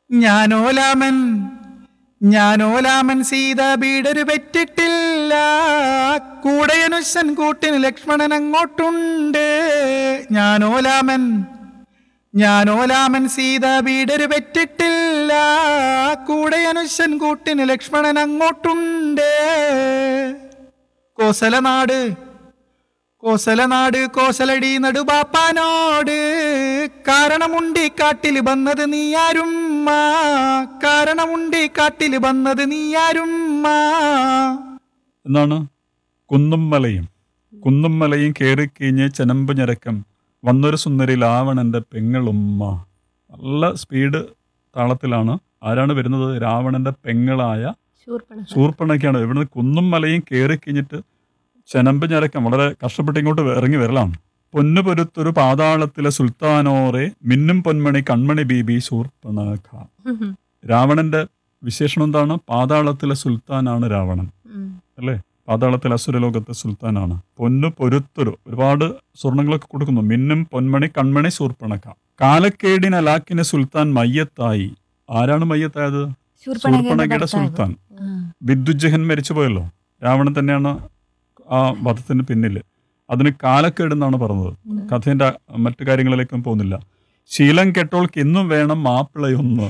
ഞാനോലാമൻ ഞാനോലാമൻ സീത ബീഡൊരു പെറ്റിട്ടില്ല കൂടെയനുശൻ കൂട്ടിന് ലക്ഷ്മണൻ അങ്ങോട്ടുണ്ട് ഞാനോലാമൻ ഞാനോലാമൻ സീത ബീഡൊരു പെറ്റിട്ടില്ല കൂടെയനുശൻ കൂട്ടിന് ലക്ഷ്മണൻ അങ്ങോട്ടുണ്ട് കോസലനാട് കോസലനാട് കോസലടി നടുബാപ്പാനോട് കാരണമുണ്ടി കാട്ടില് വന്നത് നീയാരുമ്മ കാരണമുണ്ടി കാട്ടില് വന്നത് നീയാരുമ്മ എന്നാണ് കുന്നും മലയും കുന്നും മലയും കയറിക്കഴിഞ്ഞ് ചെനമ്പ് ഞരക്കം വന്നൊരു സുന്ദരി രാവണന്റെ പെങ്ങളുമ്മ നല്ല സ്പീഡ് താളത്തിലാണ് ആരാണ് വരുന്നത് രാവണന്റെ പെങ്ങളായ ശൂർപ്പണ സൂർപ്പണൊക്കെയാണ് ഇവിടുന്ന് കുന്നും മലയും കയറി കഴിഞ്ഞിട്ട് ചെനമ്പ് ഞരക്കം വളരെ കഷ്ടപ്പെട്ട് ഇങ്ങോട്ട് ഇറങ്ങി വരലാണ് പൊന്നു പൊരുത്തൊരു പാതാളത്തിലെ സുൽത്താനോറെ മിന്നും പൊന്മണി കൺമണി ബീബി സൂർപ്പണഖ രാവണന്റെ വിശേഷണം എന്താണ് പാതാളത്തിലെ സുൽത്താനാണ് രാവണൻ അല്ലേ പാതാളത്തിലെ അസുരലോകത്തെ സുൽത്താനാണ് പൊന്നു പൊരുത്തൊരു ഒരുപാട് സ്വർണങ്ങളൊക്കെ കൊടുക്കുന്നു മിന്നും പൊന്മണി കൺമണി സൂർപ്പണക്ക കാലക്കേടിന് അലാക്കിന് സുൽത്താൻ മയ്യത്തായി ആരാണ് മയ്യത്തായത് സൂർപ്പണകയുടെ സുൽത്താൻ വിദ്യുജഹൻ മരിച്ചുപോയല്ലോ രാവണൻ തന്നെയാണ് ആ വധത്തിന് പിന്നിൽ അതിന് കാലക്കേട് എന്നാണ് പറഞ്ഞത് കഥേന്റെ മറ്റു കാര്യങ്ങളിലേക്കും പോകുന്നില്ല ശീലം കെട്ടോൾക്ക് ഇന്നും വേണം മാപ്പിളയൊന്ന്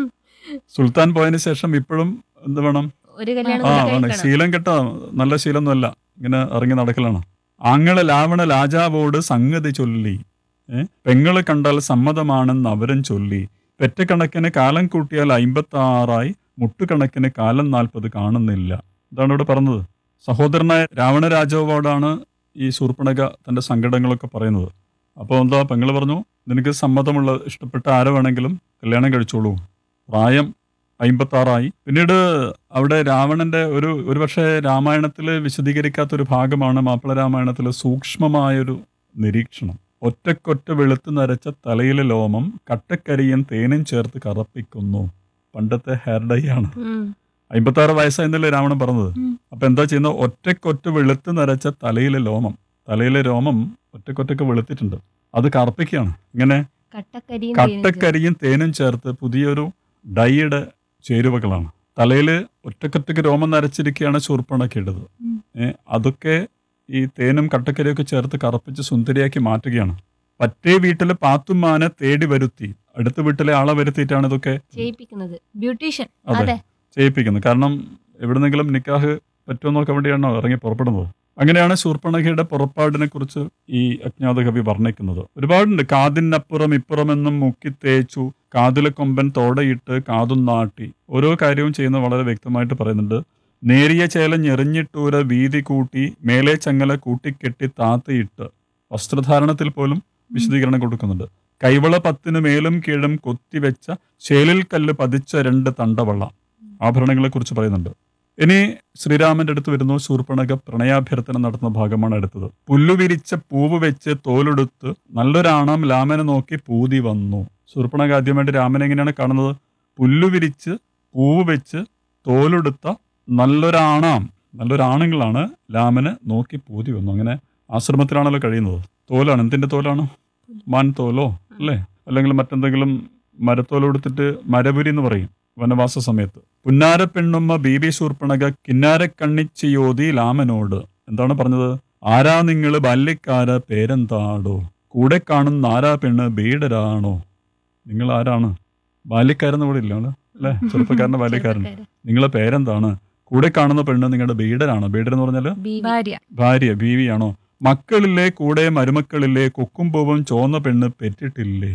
സുൽത്താൻ പോയതിനു ശേഷം ഇപ്പോഴും എന്ത് വേണം ഒരു കല്യാണം ആ കൂടി വേണം കഴിക്കണം. ശീലം കെട്ട നല്ല ശീലമൊന്നുമല്ല ഇങ്ങനെ ഇറങ്ങി നടക്കലാണ് ആങ്ങളെ ലാവണ രാജാവോട് സംഗതി ചൊല്ലി ഏ പെങ്ങള് കണ്ടാൽ സമ്മതമാണെന്ന് അവരും ചൊല്ലി പെറ്റക്കണക്കിന് കാലം കൂട്ടിയാൽ അമ്പത്തി ആറായി മുട്ടുകണക്കിന് കാലം നാൽപ്പത് കാണുന്നില്ല ഇതാണ് ഇവിടെ പറഞ്ഞത് സഹോദരനായ രാവണ രാജാവോടാണ് ഈ ശൂർപ്പണക തന്റെ സങ്കടങ്ങളൊക്കെ പറയുന്നത് അപ്പോൾ എന്താ പെങ്ങള് പറഞ്ഞു നിനക്ക് സമ്മതമുള്ള ഇഷ്ടപ്പെട്ട ആരെ വേണമെങ്കിലും കല്യാണം കഴിച്ചോളൂ പ്രായം അമ്പത്താറായി പിന്നീട് അവിടെ രാവണന്റെ ഒരു ഒരുപക്ഷെ രാമായണത്തിൽ വിശദീകരിക്കാത്ത ഒരു ഭാഗമാണ് മാപ്പിള രാമായണത്തിൽ സൂക്ഷ്മമായൊരു നിരീക്ഷണം ഒറ്റക്കൊറ്റ വെളുത്ത് നരച്ച തലയിലെ ലോമം കട്ടക്കരിയും തേനും ചേർത്ത് കറപ്പിക്കുന്നു പണ്ടത്തെ ഹെയർ ഡൈ ആണ് ഉം. അമ്പത്താറ് വയസ്സായെന്നല്ലേ രാവണൻ പറഞ്ഞത് ഉം. അപ്പൊ എന്താ ചെയ്യുന്നത് ഒറ്റക്കൊറ്റ വെളുത്ത് നരച്ച തലയിലെ ലോമം തലയിലെ രോമം ഒറ്റക്കൊറ്റക്ക് വെളുത്തിട്ടുണ്ട് അത് കറുപ്പിക്കുകയാണ് ഇങ്ങനെ കട്ടക്കരിയും തേനും ചേർത്ത്. കട്ടക്കരിയും തേനും ചേർത്ത് പുതിയൊരു ഡൈയുടെ ചേരുവകളാണ് തലയിൽ ഒറ്റക്കൊറ്റക്ക് രോമം നരച്ചിരിക്കുകയാണ് ശൂർപ്പണക്കിടത് ഉം. ഏ അതൊക്കെ ഈ തേനും കട്ടക്കരിയും ഒക്കെ ചേർത്ത് കറുപ്പിച്ച് സുന്ദരിയാക്കി മാറ്റുകയാണ് പറ്റേ വീട്ടിലെ പാത്തുമ്മാനെ തേടി വരുത്തി അടുത്ത വീട്ടിലെ ആളെ വരുത്തിയിട്ടാണ് ഇതൊക്കെ ചെയ്യിപ്പിക്കുന്നത് ബ്യൂട്ടീഷ്യൻ അതെ അതെ ചെയ്യിപ്പിക്കുന്നത് കാരണം എവിടുന്നെങ്കിലും നിക്കാഹ് പറ്റുമോ നോക്കാൻ വേണ്ടിയാണോ ഇറങ്ങി പുറപ്പെടുന്നത് അങ്ങനെയാണ് ശൂർപ്പണഖയുടെ പുറപ്പാടിനെ കുറിച്ച് ഈ അജ്ഞാത കവി വർണ്ണിക്കുന്നത് ഒരുപാടുണ്ട് കാതിനപ്പുറം ഇപ്പുറമെന്നും മുക്കി തേച്ചു കാതിലെ കൊമ്പൻ തോടയിട്ട് കാതും നാട്ടി ഓരോ കാര്യവും ചെയ്യുന്നത് വളരെ വ്യക്തമായിട്ട് പറയുന്നുണ്ട് നേരിയ ചേല ഞെറിഞ്ഞിട്ടൂര വീതി കൂട്ടി മേലെ ചങ്ങല കൂട്ടിക്കെട്ടി താത്തയിട്ട് വസ്ത്രധാരണത്തിൽ പോലും വിശദീകരണം കൊടുക്കുന്നുണ്ട് കൈവള പത്തിന് മേലും കീഴും കൊത്തിവെച്ച ചേലിൽ കല്ല് പതിച്ച രണ്ട് തണ്ടവള്ള ആഭരണങ്ങളെ കുറിച്ച് പറയുന്നുണ്ട് ഇനി ശ്രീരാമന്റെ അടുത്ത് വരുന്നു ശൂർപ്പണക പ്രണയാഭ്യർത്ഥന നടത്തുന്ന ഭാഗമാണ് അടുത്തത് പുല്ലുവിരിച്ച പൂവ് വെച്ച് തോലെടുത്ത് നല്ലൊരാണാം രാമനെ നോക്കി പൂതി വന്നു ശൂർപ്പണക ആദ്യമായിട്ട് രാമനെ എങ്ങനെയാണ് കാണുന്നത് പുല്ലുവിരിച്ച് പൂവ് വെച്ച് തോലെടുത്ത നല്ലൊരാണാം നല്ലൊരാണുങ്ങളാണ് രാമനെ നോക്കി പൂതി വന്നു അങ്ങനെ ആശ്രമത്തിലാണല്ലോ കഴിയുന്നത് തോലാണ് എന്തിന്റെ തോലാണ് മാൻ തോലോ അല്ലേ അല്ലെങ്കിൽ മറ്റെന്തെങ്കിലും മരത്തോല കൊടുത്തിട്ട് മരപുരി എന്ന് പറയും വനവാസ സമയത്ത് പുന്നാര പെണ്ണുമ്മ ബീബി ശൂർപ്പണക കിന്നാരക്കണ്ണിച്ചിയോതി ലാമനോട് എന്താണ് പറഞ്ഞത് ആരാ നിങ്ങള് ബാല്യക്കാര പേരെന്താടോ കൂടെ കാണുന്ന ആരാ പെണ്ണ് ബീഡരാണോ നിങ്ങൾ ആരാണ് ബാല്യക്കാരെന്ന് ഇവിടെ ഇല്ല അല്ലേ ചെറുപ്പക്കാരന്റെ ബാല്യക്കാരൻ ചെറുപ്പക്കാര്. നിങ്ങളെ പേരെന്താണ് കൂടെ കാണുന്ന പെണ്ണ് നിങ്ങളുടെ ബീഡരാണോ ബീഡർ എന്ന് പറഞ്ഞാല് ബീവി. ഭാര്യ ഭാര്യ ബീവിയാണോ മക്കളില്ലേ കൂടെ മരുമക്കളില്ലേ കൊക്കും പൂവും ചോന്ന പെണ്ണ് പെറ്റിട്ടില്ലേ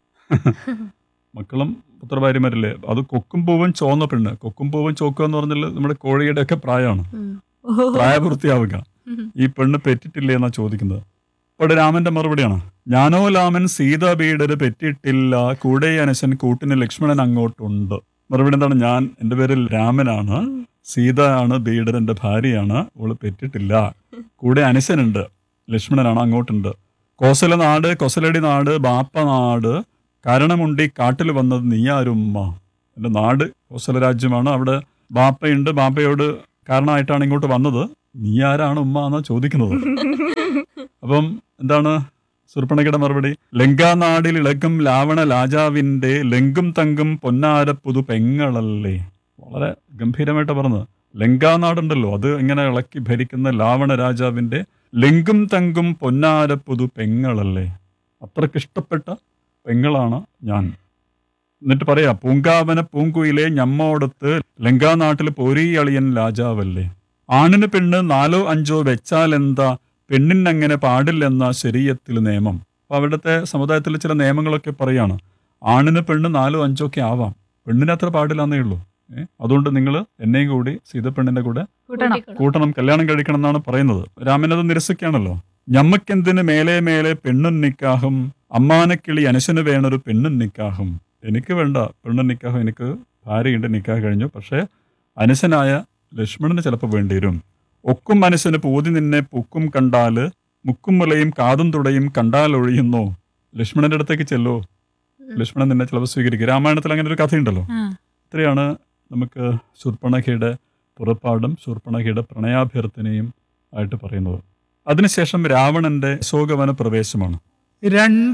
മക്കളും പുത്രഭാര്യമാരില്ലേ അത് കൊക്കും പൂവും ചോന്ന പെണ്ണ് കൊക്കും പൂവും ചോക്കുക എന്ന് പറഞ്ഞാൽ നമ്മുടെ കോഴിയുടെ ഒക്കെ പ്രായമാണ് ഉം. പ്രായപൂർത്തിയാവുക ഉം. ഈ പെണ്ണ് പെറ്റിട്ടില്ലേ എന്നാ ചോദിക്കുന്നത് ഇവിടെ രാമന്റെ മറുപടിയാണ് ഞാനോ രാമൻ സീതാ ബീഡര് പെറ്റിട്ടില്ല കൂടെ അനശൻ കൂട്ടിന് ലക്ഷ്മണൻ അങ്ങോട്ടുണ്ട് മറുപടി എന്താണ് ഞാൻ എൻ്റെ പേര് രാമനാണ് സീത ആണ് ബീഡർ എൻ്റെ ഭാര്യയാണ് അവള് പെറ്റിട്ടില്ല കൂടെ അനശനുണ്ട് ലക്ഷ്മണനാണ് അങ്ങോട്ടുണ്ട് കോസല നാട് കൊസലടി നാട് ബാപ്പ നാട് കാരണമുണ്ടി കാട്ടിൽ വന്നത് നീയാരുമ്മ എൻ്റെ നാട് കോസല രാജ്യമാണ് അവിടെ ബാപ്പയുണ്ട് ബാപ്പയോട് കാരണമായിട്ടാണ് ഇങ്ങോട്ട് വന്നത് നീ ആരാണ് ഉമ്മ എന്നാ ചോദിക്കുന്നത് അപ്പം എന്താണ് ശൂർപ്പണഖയുടെ മറുപടി ലങ്കാനാടിൽ ഇളകും ലാവണ രാജാവിന്റെ ലങ്കും തങ്കും പൊന്നാര പുതു പെങ്ങളല്ലേ വളരെ ഗംഭീരമായിട്ട് പറഞ്ഞത് ലങ്കാനാടുണ്ടല്ലോ അത് ഇങ്ങനെ ഇളക്കി ഭരിക്കുന്ന ലാവണ രാജാവിന്റെ ലങ്കും തങ്കും പൊന്നാര പുതു പെങ്ങളല്ലേ അത്രക്കിഷ്ടപ്പെട്ട പെങ്ങളാണ് ഞാൻ എന്നിട്ട് പറയാ പൂങ്കാവന പൂങ്കുയിലെ ഞമ്മോടത്ത് ലങ്കാനാട്ടിൽ പോരീയളിയൻ രാജാവല്ലേ ആണിന് പെണ്ണ് നാലോ അഞ്ചോ വെച്ചാൽ എന്താ പെണ്ണിനങ്ങനെ പാടില്ലെന്ന ശരീരത്തിൽ നിയമം അപ്പൊ അവിടുത്തെ സമുദായത്തിൽ ചില നിയമങ്ങളൊക്കെ പറയാണ് ആണിന് പെണ്ണ് നാലോ അഞ്ചോ ഒക്കെ ആവാം പെണ്ണിന് അത്ര പാടില്ലെന്നേ ഉള്ളൂ ഏ? അതുകൊണ്ട് നിങ്ങൾ എന്നെയും കൂടി സീതപ്പെണ്ണിന്റെ കൂടെ കൂട്ടണം കൂട്ടിക്കണം. കൂട്ടണം കല്യാണം കഴിക്കണം എന്നാണ് പറയുന്നത് രാമൻ അത് നിരസിക്കുകയാണല്ലോ ഞമ്മക്കെന്തിന് മേലെ മേലെ പെണ്ണും നിക്കാഹും അമ്മാനക്കിളി അനുശന് വേണൊരു പെണ്ണും നിക്കാഹും എനിക്ക് വേണ്ട പെണ്ണും നിക്കാഹും എനിക്ക് ഭാര്യയുണ്ട് നിക്കാഹ് കഴിഞ്ഞു പക്ഷേ അനുശനായ ലക്ഷ്മണന് ചിലപ്പോൾ വേണ്ടി വരും ഒക്കും മനസ്സിന് പൂതി നിന്നെ പൂക്കും കണ്ടാല് മുക്കും മുലയും കാതും തുടയും കണ്ടാൽ ഒഴിയുന്നോ ലക്ഷ്മണന്റെ അടുത്തേക്ക് ചെല്ലോ ലക്ഷ്മണൻ നിന്നെ ചിലപ്പോൾ സ്വീകരിക്കും രാമായണത്തിൽ അങ്ങനെ ഒരു കഥയുണ്ടല്ലോ ആ. ഇത്രയാണ് നമുക്ക് ശൂർപ്പണഖയുടെ പുറപ്പാടും ശൂർപ്പണഖയുടെ പ്രണയാഭ്യർത്ഥനയും ആയിട്ട് പറയുന്നത് അതിനുശേഷം രാവണന്റെ അശോകവന പ്രവേശമാണ് രണ്ട്